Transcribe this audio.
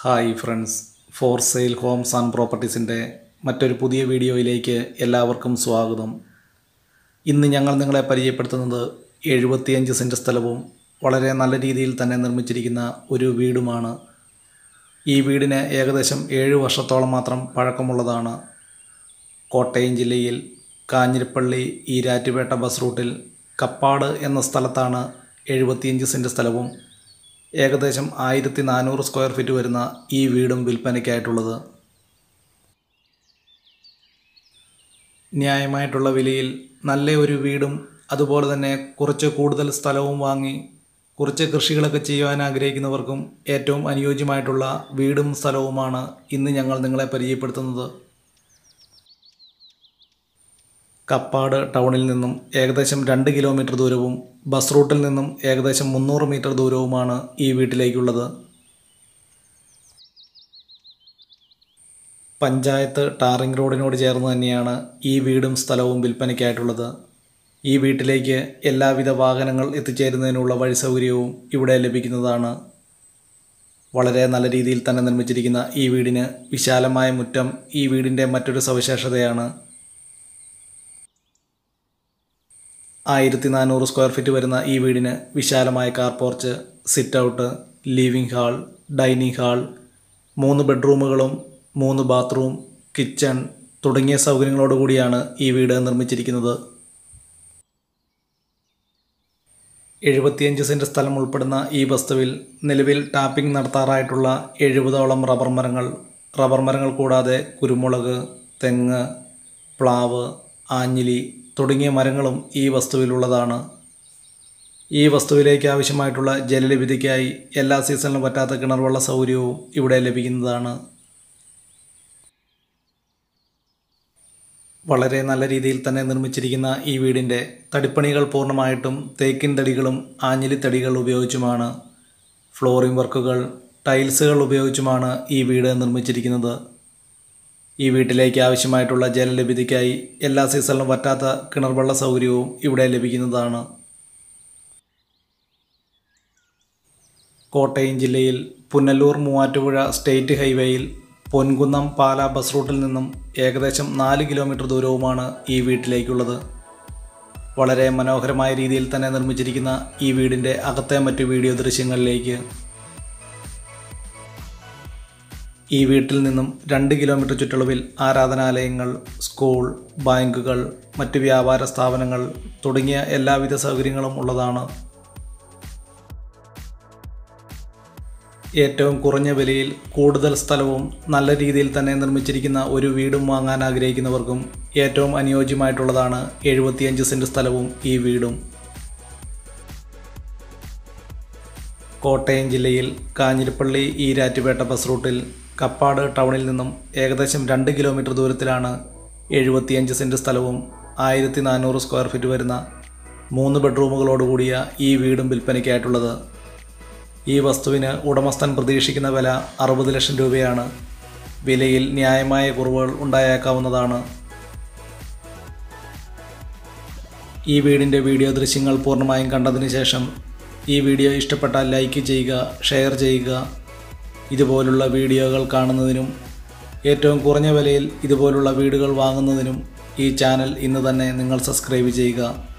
hi friends for sale homes and പ്രോപ്പർട്ടീസിൻ്റെ മറ്റൊരു പുതിയ വീഡിയോയിലേക്ക് എല്ലാവർക്കും സ്വാഗതം ഇന്ന് ഞങ്ങൾ നിങ്ങളെ പരിചയപ്പെടുത്തുന്നത് എഴുപത്തിയഞ്ച് സെൻറ്റ് സ്ഥലവും വളരെ നല്ല രീതിയിൽ തന്നെ നിർമ്മിച്ചിരിക്കുന്ന ഒരു വീടുമാണ് ഈ വീടിന് ഏകദേശം ഏഴ് വർഷത്തോളം മാത്രം പഴക്കമുള്ളതാണ് കോട്ടയം ജില്ലയിൽ കാഞ്ഞിരപ്പള്ളി ഈരാറ്റുപേട്ട ബസ് റൂട്ടിൽ കപ്പാട് എന്ന സ്ഥലത്താണ് എഴുപത്തിയഞ്ച് സെൻറ്റ് സ്ഥലവും ഏകദേശം ആയിരത്തി നാനൂറ് സ്ക്വയർ ഫീറ്റ് വരുന്ന ഈ വീടും വിൽപ്പനയ്ക്കായിട്ടുള്ളത് ന്യായമായിട്ടുള്ള വിലയിൽ നല്ല ഒരു വീടും അതുപോലെ തന്നെ കുറച്ച് കൂടുതൽ സ്ഥലവും വാങ്ങി കുറച്ച് കൃഷികളൊക്കെ ചെയ്യുവാൻ ആഗ്രഹിക്കുന്നവർക്കും ഏറ്റവും അനുയോജ്യമായിട്ടുള്ള വീടും സ്ഥലവുമാണ് ഇന്ന് ഞങ്ങൾ നിങ്ങളെ പരിചയപ്പെടുത്തുന്നത് കപ്പാട് ടൗണിൽ നിന്നും ഏകദേശം രണ്ട് കിലോമീറ്റർ ദൂരവും ബസ് റൂട്ടിൽ നിന്നും ഏകദേശം മുന്നൂറ് മീറ്റർ ദൂരവുമാണ് ഈ വീട്ടിലേക്കുള്ളത് പഞ്ചായത്ത് ടാറിംഗ് റോഡിനോട് ചേർന്ന് തന്നെയാണ് ഈ വീടും സ്ഥലവും വിൽപ്പനയ്ക്കായിട്ടുള്ളത് ഈ വീട്ടിലേക്ക് എല്ലാവിധ വാഹനങ്ങൾ എത്തിച്ചേരുന്നതിനുള്ള വഴി സൗകര്യവും ഇവിടെ ലഭിക്കുന്നതാണ് വളരെ നല്ല രീതിയിൽ തന്നെ നിർമ്മിച്ചിരിക്കുന്ന ഈ വീടിന് വിശാലമായ മുറ്റം ഈ വീടിൻ്റെ മറ്റൊരു സവിശേഷതയാണ് ആയിരത്തി നാനൂറ് സ്ക്വയർ ഫീറ്റ് വരുന്ന ഈ വീടിന് വിശാലമായ car porch sit out living hall dining hall മൂന്ന് ബെഡ്റൂമുകളും മൂന്ന് ബാത്റൂം കിച്ചൺ തുടങ്ങിയ സൗകര്യങ്ങളോടുകൂടിയാണ് ഈ വീട് നിർമ്മിച്ചിരിക്കുന്നത് എഴുപത്തിയഞ്ച് സെൻറ്റ് സ്ഥലം ഉൾപ്പെടുന്ന ഈ വസ്തുവിൽ നിലവിൽ ടാപ്പിംഗ് നടത്താറായിട്ടുള്ള എഴുപതോളം റബ്ബർ മരങ്ങൾ റബ്ബർ മരങ്ങൾ കൂടാതെ കുരുമുളക് തെങ്ങ് പ്ലാവ് ആഞ്ഞിലി തുടങ്ങിയ മരങ്ങളും ഈ വസ്തുവിലുള്ളതാണ് ഈ വസ്തുവിലേക്ക് ആവശ്യമായിട്ടുള്ള ജലലഭ്യതയ്ക്കായി എല്ലാ സീസണിലും പറ്റാത്ത കിണർവെള്ള സൗകര്യവും ഇവിടെ ലഭിക്കുന്നതാണ് വളരെ നല്ല രീതിയിൽ തന്നെ നിർമ്മിച്ചിരിക്കുന്ന ഈ വീടിൻ്റെ തടിപ്പണികൾ പൂർണ്ണമായിട്ടും തേക്കിൻ തടികളും ആഞ്ഞിലി തടികൾ ഉപയോഗിച്ചുമാണ് ഫ്ലോറിംഗ് വർക്കുകൾ ടൈൽസുകൾ ഉപയോഗിച്ചുമാണ് ഈ വീട് നിർമ്മിച്ചിരിക്കുന്നത് ഈ വീട്ടിലേക്ക് ആവശ്യമായിട്ടുള്ള ജലലഭ്യതയ്ക്കായി എല്ലാ സീസണിലും പറ്റാത്ത കിണർവെള്ള സൗകര്യവും ഇവിടെ ലഭിക്കുന്നതാണ് കോട്ടയം ജില്ലയിൽ പുനലൂർ മൂവാറ്റുപുഴ സ്റ്റേറ്റ് ഹൈവേയിൽ പൊൻകുന്നം പാല ബസ് റൂട്ടിൽ നിന്നും ഏകദേശം നാല് കിലോമീറ്റർ ദൂരവുമാണ് ഈ വീട്ടിലേക്കുള്ളത് വളരെ മനോഹരമായ രീതിയിൽ തന്നെ നിർമ്മിച്ചിരിക്കുന്ന ഈ വീടിൻ്റെ അകത്തെ മറ്റു വീഡിയോ ദൃശ്യങ്ങളിലേക്ക് ഈ വീട്ടിൽ നിന്നും രണ്ട് കിലോമീറ്റർ ചുറ്റളവിൽ ആരാധനാലയങ്ങൾ സ്കൂൾ ബാങ്കുകൾ മറ്റ് വ്യാപാര സ്ഥാപനങ്ങൾ തുടങ്ങിയ എല്ലാവിധ സൗകര്യങ്ങളും ഉള്ളതാണ് ഏറ്റവും കുറഞ്ഞ വിലയിൽ കൂടുതൽ സ്ഥലവും നല്ല രീതിയിൽ തന്നെ നിർമ്മിച്ചിരിക്കുന്ന ഒരു വീടും വാങ്ങാൻ ആഗ്രഹിക്കുന്നവർക്കും ഏറ്റവും അനുയോജ്യമായിട്ടുള്ളതാണ് എഴുപത്തിയഞ്ച് സെൻറ്റ് സ്ഥലവും ഈ വീടും കോട്ടയം ജില്ലയിൽ കാഞ്ഞിരപ്പള്ളി ഈരാറ്റുപേട്ട ബസ് റൂട്ടിൽ കപ്പാട് ടൗണിൽ നിന്നും ഏകദേശം രണ്ട് കിലോമീറ്റർ ദൂരത്തിലാണ് എഴുപത്തിയഞ്ച് സെൻറ്റ് സ്ഥലവും ആയിരത്തി നാനൂറ് സ്ക്വയർ ഫീറ്റ് വരുന്ന മൂന്ന് ബെഡ്റൂമുകളോടുകൂടിയ ഈ വീടും വിൽപ്പനയ്ക്കായിട്ടുള്ളത് ഈ വസ്തുവിന് ഉടമസ്ഥൻ പ്രതീക്ഷിക്കുന്ന വില അറുപത് ലക്ഷം രൂപയാണ് വിലയിൽ ന്യായമായ കുറവുകൾ ഉണ്ടായേക്കാവുന്നതാണ് ഈ വീടിൻ്റെ വീഡിയോ ദൃശ്യങ്ങൾ പൂർണ്ണമായും കണ്ടതിന് ശേഷം ഈ വീഡിയോ ഇഷ്ടപ്പെട്ടാൽ ലൈക്ക് ചെയ്യുക ഷെയർ ചെയ്യുക ഇതുപോലുള്ള വീഡിയോകൾ കാണുന്നതിനും ഏറ്റവും കുറഞ്ഞ വിലയിൽ ഇതുപോലുള്ള വീടുകൾ വാങ്ങുന്നതിനും ഈ ചാനൽ ഇന്ന് തന്നെ നിങ്ങൾ സബ്സ്ക്രൈബ് ചെയ്യുക